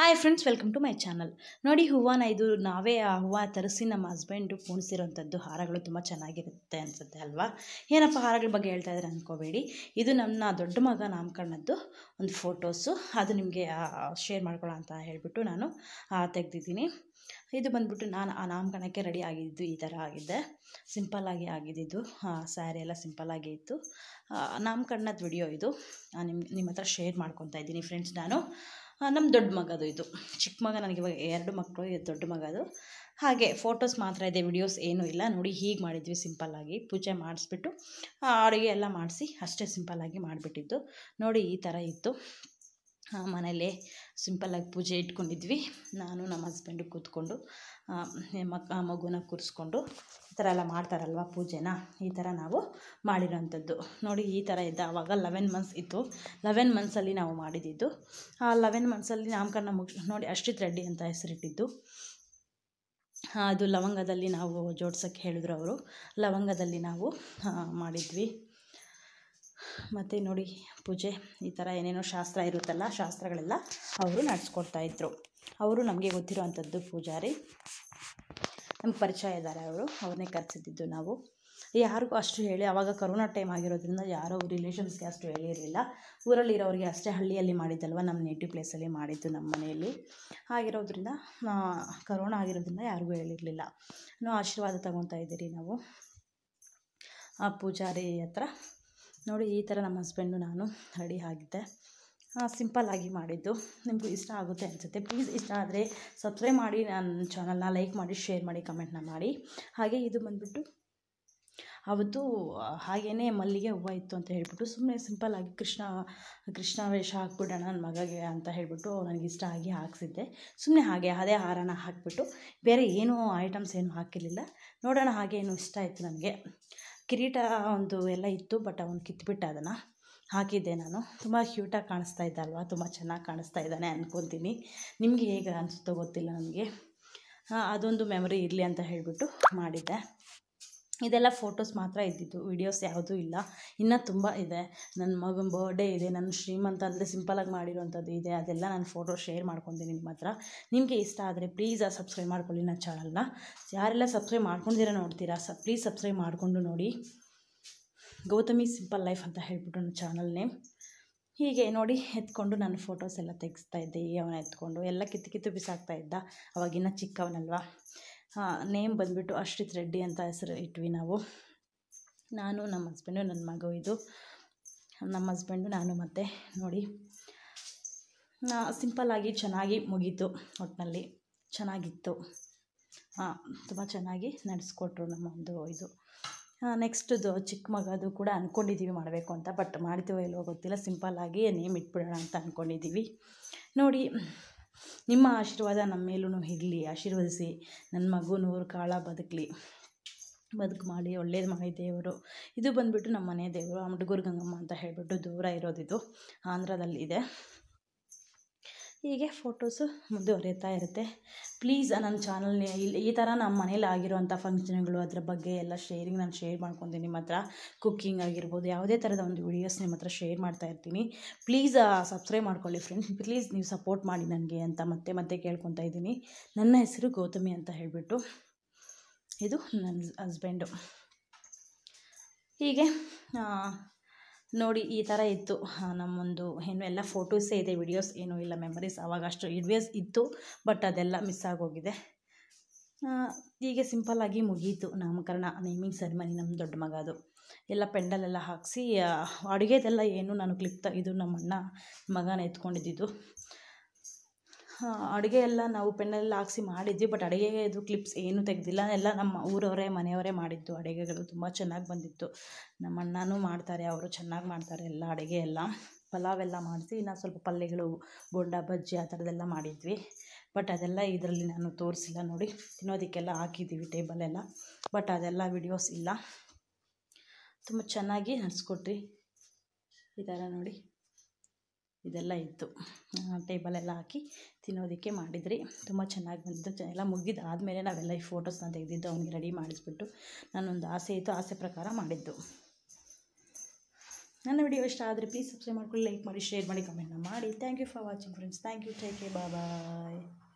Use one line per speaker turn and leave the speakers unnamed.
hi friends welcome to my channel ನೋಡಿ ಹೂವನ ಇದು ನಾವೇ ಆ ಹೂವು ತರಿಸಿ ನಮ್ಮ ಹಸ್ಬೆಂಡು ಪೂಣಿಸಿರೋಂಥದ್ದು ಹಾರಗಳು ತುಂಬ ಚೆನ್ನಾಗಿರುತ್ತೆ ಅನಿಸುತ್ತೆ ಅಲ್ವಾ ಏನಪ್ಪ ಹಾರಗಳ ಬಗ್ಗೆ ಹೇಳ್ತಾ ಇದ್ದಾರೆ ಅಂದ್ಕೋಬೇಡಿ ಇದು ನನ್ನ ದೊಡ್ಡ ಮಗ ನಾಮಕರಣದ್ದು ಒಂದು ಫೋಟೋಸು ಅದು ನಿಮಗೆ ಶೇರ್ ಮಾಡ್ಕೊಳ್ಳೋ ಅಂತ ಹೇಳಿಬಿಟ್ಟು ನಾನು ತೆಗೆದಿದ್ದೀನಿ ಇದು ಬಂದ್ಬಿಟ್ಟು ನಾನು ಆ ನಾಮಕರಣಕ್ಕೆ ರೆಡಿ ಆಗಿದ್ದು ಈ ಥರ ಆಗಿದ್ದೆ ಸಿಂಪಲ್ಲಾಗಿ ಆಗಿದ್ದು ಸ್ಯಾರಿ ಎಲ್ಲ ಸಿಂಪಲ್ಲಾಗಿ ಇತ್ತು ನಾಮಕರಣದ ವಿಡಿಯೋ ಇದು ನಿಮ್ಮ ನಿಮ್ಮ ಹತ್ರ ಶೇರ್ ಮಾಡ್ಕೊತಾ ಇದ್ದೀನಿ ಫ್ರೆಂಡ್ಸ್ ನಾನು ನಮ್ಮ ದೊಡ್ಡ ಮಗದು ಇದು ಚಿಕ್ಕ ಮಗ ನನಗೆ ಇವಾಗ ಎರಡು ಮಕ್ಕಳು ಇದು ದೊಡ್ಡ ಮಗದು ಹಾಗೆ ಫೋಟೋಸ್ ಮಾತ್ರ ಇದೆ ವಿಡಿಯೋಸ್ ಏನೂ ಇಲ್ಲ ನೋಡಿ ಹೀಗೆ ಮಾಡಿದ್ವಿ ಸಿಂಪಲ್ಲಾಗಿ ಪೂಜೆ ಮಾಡಿಸ್ಬಿಟ್ಟು ಅಡುಗೆ ಎಲ್ಲ ಮಾಡಿಸಿ ಅಷ್ಟೇ ಸಿಂಪಲ್ಲಾಗಿ ಮಾಡಿಬಿಟ್ಟಿದ್ದು ನೋಡಿ ಈ ಥರ ಇತ್ತು ಮನೇಲೇ ಸಿಂಪಲ್ಲಾಗಿ ಪೂಜೆ ಇಟ್ಕೊಂಡಿದ್ವಿ ನಾನು ನಮ್ಮ ಹಸ್ಬೆಂಡು ಕೂತ್ಕೊಂಡು ಮಕ್ ಮಗುನ ಕೂರಿಸ್ಕೊಂಡು ಈ ಥರ ಎಲ್ಲ ಮಾಡ್ತಾರಲ್ವ ಪೂಜೆನ ಈ ಥರ ನಾವು ಮಾಡಿರೋಂಥದ್ದು ನೋಡಿ ಈ ಥರ ಇದ್ದ ಆವಾಗ ಲೆವೆನ್ ಮಂತ್ಸ್ ಇತ್ತು ಲೆವೆನ್ ಮಂತ್ಸಲ್ಲಿ ನಾವು ಮಾಡಿದ್ದು ಆ ಲೆವೆನ್ ಮಂತ್ಸಲ್ಲಿ ನಾಮಕರಣ ಮುಗಿಸ್ ನೋಡಿ ಅಷ್ಟಿತ್ ರೆಡ್ಡಿ ಅಂತ ಹೆಸರಿಟ್ಟಿದ್ದು ಅದು ಲವಂಗದಲ್ಲಿ ನಾವು ಜೋಡ್ಸೋಕ್ಕೆ ಹೇಳಿದ್ರು ಅವರು ಲವಂಗದಲ್ಲಿ ನಾವು ಮಾಡಿದ್ವಿ ಮತ್ತು ನೋಡಿ ಪೂಜೆ ಈ ಥರ ಏನೇನೋ ಶಾಸ್ತ್ರ ಇರುತ್ತಲ್ಲ ಶಾಸ್ತ್ರಗಳೆಲ್ಲ ಅವರು ನಡೆಸ್ಕೊಡ್ತಾಯಿದ್ರು ಅವರು ನಮಗೆ ಗೊತ್ತಿರೋ ಅಂಥದ್ದು ಪೂಜಾರಿ ನಮ್ಗೆ ಪರಿಚಯ ಇದ್ದಾರೆ ಅವರು ಅವ್ರನ್ನೇ ಕರೆಸಿದ್ದು ನಾವು ಯಾರಿಗೂ ಅಷ್ಟು ಹೇಳಿ ಆವಾಗ ಕರೋನಾ ಟೈಮ್ ಆಗಿರೋದ್ರಿಂದ ಯಾರೋ ರಿಲೇಷನ್ಸ್ಗೆ ಅಷ್ಟು ಹೇಳಿರಲಿಲ್ಲ ಊರಲ್ಲಿರೋರಿಗೆ ಅಷ್ಟೇ ಹಳ್ಳಿಯಲ್ಲಿ ಮಾಡಿದ್ದಲ್ವ ನಮ್ಮ ನೇಟಿವ್ ಪ್ಲೇಸಲ್ಲಿ ಮಾಡಿದ್ದು ನಮ್ಮ ಮನೆಯಲ್ಲಿ ಆಗಿರೋದ್ರಿಂದ ಕರೋನಾ ಆಗಿರೋದ್ರಿಂದ ಯಾರಿಗೂ ಹೇಳಿರಲಿಲ್ಲ ನಾವು ಆಶೀರ್ವಾದ ತಗೊತಾ ಇದ್ದೀರಿ ನಾವು ಆ ಪೂಜಾರಿ ಹತ್ರ ನೋಡಿ ಈ ಥರ ನಮ್ಮ ಹಸ್ಬೆಂಡು ನಾನು ರೆಡಿ ಆಗಿದ್ದೆ ಸಿಂಪಲ್ಲಾಗಿ ಮಾಡಿದ್ದು ನಿಮಗೂ ಇಷ್ಟ ಆಗುತ್ತೆ ಅನಿಸುತ್ತೆ ಪ್ಲೀಸ್ ಇಷ್ಟ ಆದರೆ ಸಬ್ಸ್ಕ್ರೈಬ್ ಮಾಡಿ ನನ್ನ ಚಾನಲ್ನ ಲೈಕ್ ಮಾಡಿ ಶೇರ್ ಮಾಡಿ ಕಮೆಂಟ್ನ ಮಾಡಿ ಹಾಗೆ ಇದು ಬಂದುಬಿಟ್ಟು ಅವತ್ತು ಹಾಗೇ ಮಲ್ಲಿಗೆ ಹೂವು ಇತ್ತು ಅಂತ ಹೇಳಿಬಿಟ್ಟು ಸುಮ್ಮನೆ ಸಿಂಪಲ್ಲಾಗಿ ಕೃಷ್ಣ ಕೃಷ್ಣ ವೇಷ ಹಾಕ್ಬಿಡೋಣ ನನ್ನ ಮಗಗೆ ಅಂತ ಹೇಳಿಬಿಟ್ಟು ನನಗೆ ಇಷ್ಟ ಆಗಿ ಹಾಕ್ಸಿದ್ದೆ ಸುಮ್ಮನೆ ಹಾಗೆ ಅದೇ ಹಾರನ ಹಾಕಿಬಿಟ್ಟು ಬೇರೆ ಏನೂ ಐಟಮ್ಸ್ ಏನೂ ಹಾಕಿರಲಿಲ್ಲ ನೋಡೋಣ ಹಾಗೆ ಏನು ಇಷ್ಟ ಆಯಿತು ನನಗೆ ಕಿರೀಟ ಒಂದು ಎಲ್ಲ ಇತ್ತು ಬಟ್ ಅವನು ಕಿತ್ಬಿಟ್ಟ ಅದನ್ನು ಹಾಕಿದ್ದೆ ನಾನು ತುಂಬ ಕ್ಯೂಟಾಗಿ ಕಾಣಿಸ್ತಾ ಇದ್ದ ಅಲ್ವಾ ತುಂಬ ಚೆನ್ನಾಗಿ ಕಾಣಿಸ್ತಾ ಇದ್ದಾನೆ ಅಂದ್ಕೊತೀನಿ ನಿಮಗೆ ಹೇಗೆ ಅನಿಸುತ್ತೋ ಗೊತ್ತಿಲ್ಲ ನನಗೆ ಅದೊಂದು ಮೆಮೊರಿ ಇರಲಿ ಅಂತ ಹೇಳಿಬಿಟ್ಟು ಮಾಡಿದ್ದೆ ಇದೆಲ್ಲ ಫೋಟೋಸ್ ಮಾತ್ರ ಇದ್ದಿದ್ದು ವೀಡಿಯೋಸ್ ಯಾವುದೂ ಇಲ್ಲ ಇನ್ನೂ ತುಂಬ ಇದೆ ನನ್ನ ಮಗನ ಬರ್ಡೇ ಇದೆ ನನ್ನ ಶ್ರೀಮಂತ ಅಂದರೆ ಸಿಂಪಲಾಗಿ ಮಾಡಿರೋವಂಥದ್ದು ಇದೆ ಅದೆಲ್ಲ ನಾನು ಫೋಟೋ ಶೇರ್ ಮಾಡ್ಕೊತೀನಿ ನಿಮ್ಮ ಹತ್ರ ನಿಮಗೆ ಇಷ್ಟ ಆದರೆ ಪ್ಲೀಸ್ ಸಬ್ಸ್ಕ್ರೈಬ್ ಮಾಡ್ಕೊಳ್ಳಿ ನನ್ನ ಚಾನಲ್ನ ಯಾರೆಲ್ಲ ಸಬ್ಸ್ಕ್ರೈಬ್ ಮಾಡ್ಕೊಂಡಿದ್ದೀರ ನೋಡ್ತೀರಾ ಸ ಪ್ಲೀಸ್ ಸಬ್ಸ್ಕ್ರೈಬ್ ಮಾಡಿಕೊಂಡು ನೋಡಿ ಗೌತಮಿ ಸಿಂಪಲ್ ಲೈಫ್ ಅಂತ ಹೇಳ್ಬಿಟ್ಟು ನನ್ನ ಚಾನಲ್ ನೇಮ್ ಹೀಗೆ ನೋಡಿ ಎತ್ಕೊಂಡು ನಾನು ಫೋಟೋಸ್ ಎಲ್ಲ ತೆಗೆಸ್ತಾ ಇದ್ದೆ ಅವನ ಎತ್ಕೊಂಡು ಎಲ್ಲ ಕಿತ್ತು ಕಿತ್ತು ಬಿಸಾಕ್ತಾ ಇದ್ದ ಅವಾಗಿನ್ನ ಚಿಕ್ಕವನಲ್ವಾ ನೇಮ್ ಬಂದುಬಿಟ್ಟು ಅಶ್ರಿತ್ ರೆಡ್ಡಿ ಅಂತ ಹೆಸರು ಇಟ್ವಿ ನಾವು ನಾನು ನಮ್ಮ ಹಸ್ಬೆಂಡು ನನ್ನ ಮಗು ಇದು ನಮ್ಮ ಹಸ್ಬೆಂಡು ನಾನು ಮತ್ತೆ ನೋಡಿ ಸಿಂಪಲ್ಲಾಗಿ ಚೆನ್ನಾಗಿ ಮುಗೀತು ಒಟ್ಟಿನಲ್ಲಿ ಚೆನ್ನಾಗಿತ್ತು ಹಾಂ ತುಂಬ ಚೆನ್ನಾಗಿ ನಡೆಸ್ಕೊಟ್ರು ನಮ್ಮ ಒಂದು ಇದು ನೆಕ್ಸ್ಟದು ಚಿಕ್ಕ ಮಗದು ಕೂಡ ಅಂದ್ಕೊಂಡಿದ್ದೀವಿ ಮಾಡಬೇಕು ಅಂತ ಬಟ್ ಮಾಡ್ತೀವೋ ಇಲ್ವೋ ಗೊತ್ತಿಲ್ಲ ಸಿಂಪಲ್ಲಾಗಿ ನೇಮ್ ಇಟ್ಬಿಡೋಣ ಅಂತ ಅಂದ್ಕೊಂಡಿದ್ದೀವಿ ನೋಡಿ ನಿಮ್ಮ ಆಶೀರ್ವಾದ ನಮ್ಮ ಮೇಲೂ ಇರಲಿ ಆಶೀರ್ವದಿಸಿ ನನ್ನ ಮಗು ನೂರು ಕಾಲ ಬದುಕಲಿ ಬದುಕು ಮಾಡಿ ಒಳ್ಳೇದು ಮಾಡಿ ದೇವರು ಇದು ಬಂದುಬಿಟ್ಟು ನಮ್ಮ ಮನೆ ದೇವರು ಅಮಟಗೂರು ಗಂಗಮ್ಮ ಅಂತ ಹೇಳಿಬಿಟ್ಟು ದೂರ ಇರೋದಿದು ಆಂಧ್ರದಲ್ಲಿದೆ ಹೀಗೆ ಫೋಟೋಸು ಮುಂದುವರಿಯುತ್ತಾ ಇರುತ್ತೆ ಪ್ಲೀಸ್ ನನ್ನ ಚಾನಲ್ನ ಈ ಥರ ನಮ್ಮ ಮನೇಲಿ ಆಗಿರೋವಂಥ ಫಂಕ್ಷನ್ಗಳು ಅದ್ರ ಬಗ್ಗೆ ಎಲ್ಲ ಶೇರಿಂಗ್ ನಾನು ಶೇರ್ ಮಾಡ್ಕೊತೀನಿ ನಿಮ್ಮ ಹತ್ರ ಕುಕ್ಕಿಂಗ್ ಆಗಿರ್ಬೋದು ಯಾವುದೇ ಥರದ ಒಂದು ವೀಡಿಯೋಸ್ ನಿಮ್ಮ ಹತ್ರ ಶೇರ್ ಮಾಡ್ತಾ ಇರ್ತೀನಿ ಪ್ಲೀಸ್ ಸಬ್ಸ್ಕ್ರೈಬ್ ಮಾಡ್ಕೊಳ್ಳಿ ಫ್ರೆಂಡ್ಸ್ ಪ್ಲೀಸ್ ನೀವು ಸಪೋರ್ಟ್ ಮಾಡಿ ನನಗೆ ಅಂತ ಮತ್ತೆ ಮತ್ತೆ ಕೇಳ್ಕೊತಾ ಇದ್ದೀನಿ ನನ್ನ ಹೆಸರು ಗೌತಮಿ ಅಂತ ಹೇಳಿಬಿಟ್ಟು ಇದು ನನ್ನ ಹಸ್ಬೆಂಡು ಹೀಗೆ ನೋಡಿ ಈ ಥರ ಇತ್ತು ನಮ್ಮೊಂದು ಏನು ಎಲ್ಲ ಫೋಟೋಸೇ ಇದೆ ವಿಡಿಯೋಸ್ ಏನೂ ಇಲ್ಲ ಮೆಮರೀಸ್ ಆವಾಗ ಅಷ್ಟು ವಿಡಿಯೋಸ್ ಇತ್ತು ಬಟ್ ಅದೆಲ್ಲ ಮಿಸ್ ಆಗೋಗಿದೆ ಹೀಗೆ ಸಿಂಪಲ್ಲಾಗಿ ಮುಗೀತು ನಾಮಕರಣ ನೇಮಿಂಗ್ ಸೆರೆಮನಿ ನಮ್ಮ ದೊಡ್ಡ ಮಗ ಅದು ಎಲ್ಲ ಪೆಂಡಲೆಲ್ಲ ಹಾಕಿಸಿ ಅಡುಗೆದೆಲ್ಲ ಏನು ನಾನು ಕ್ಲಿಪ್ ತೆಗೆದು ನಮ್ಮ ಅಣ್ಣ ಮಗನ ಎತ್ಕೊಂಡಿದ್ದು ಅಡುಗೆ ಎಲ್ಲ ನಾವು ಪೆಂಡಲೆಲ್ಲ ಹಾಕ್ಸಿ ಮಾಡಿದ್ವಿ ಬಟ್ ಅಡುಗೆದು ಕ್ಲಿಪ್ಸ್ ಏನೂ ತೆಗೆದಿಲ್ಲ ಎಲ್ಲ ನಮ್ಮ ಊರವರೇ ಮನೆಯವರೇ ಮಾಡಿದ್ದು ಅಡುಗೆಗಳು ತುಂಬ ಚೆನ್ನಾಗಿ ಬಂದಿತ್ತು ನಮ್ಮ ಅಣ್ಣನೂ ಮಾಡ್ತಾರೆ ಅವರು ಚೆನ್ನಾಗಿ ಮಾಡ್ತಾರೆ ಎಲ್ಲ ಅಡುಗೆ ಎಲ್ಲ ಪಲಾವೆಲ್ಲ ಮಾಡಿಸಿ ಇನ್ನು ಸ್ವಲ್ಪ ಪಲ್ಯಗಳು ಬೋಂಡ ಬಜ್ಜಿ ಆ ಥರದ್ದೆಲ್ಲ ಮಾಡಿದ್ವಿ ಬಟ್ ಅದೆಲ್ಲ ಇದರಲ್ಲಿ ನಾನು ತೋರಿಸಿಲ್ಲ ನೋಡಿ ತಿನ್ನೋದಕ್ಕೆಲ್ಲ ಹಾಕಿದ್ದೀವಿ ಟೇಬಲೆಲ್ಲ ಬಟ್ ಅದೆಲ್ಲ ವಿಡಿಯೋಸ್ ಇಲ್ಲ ತುಂಬ ಚೆನ್ನಾಗಿ ನಡೆಸ್ಕೊಟ್ರಿ ಈ ಥರ ನೋಡಿ ಇದೆಲ್ಲ ಇತ್ತು ಟೇಬಲೆಲ್ಲ ಹಾಕಿ ತಿನ್ನೋದಕ್ಕೆ ಮಾಡಿದ್ರಿ ತುಂಬ ಚೆನ್ನಾಗಿ ಬಂದಿದ್ದು ಎಲ್ಲ ಮುಗಿದು ಆದಮೇಲೆ ನಾವೆಲ್ಲ ಈ ಫೋಟೋಸ್ನ ತೆಗೆದಿದ್ದು ಅವ್ನಿಗೆ ರೆಡಿ ಮಾಡಿಸ್ಬಿಟ್ಟು ನಾನೊಂದು ಆಸೆ ಇತ್ತು ಆಸೆ ಪ್ರಕಾರ ಮಾಡಿದ್ದು ನನ್ನ ವಿಡಿಯೋ ಇಷ್ಟ ಆದರೆ ಪ್ಲೀಸ್ ಸಬ್ಸ್ಕ್ರೈಬ್ ಮಾಡ್ಕೊಳ್ಳಿ ಲೈಕ್ ಮಾಡಿ ಶೇರ್ ಮಾಡಿ ಕಮೆಂಟ್ನ ಮಾಡಿ thank you for watching friends thank you take care bye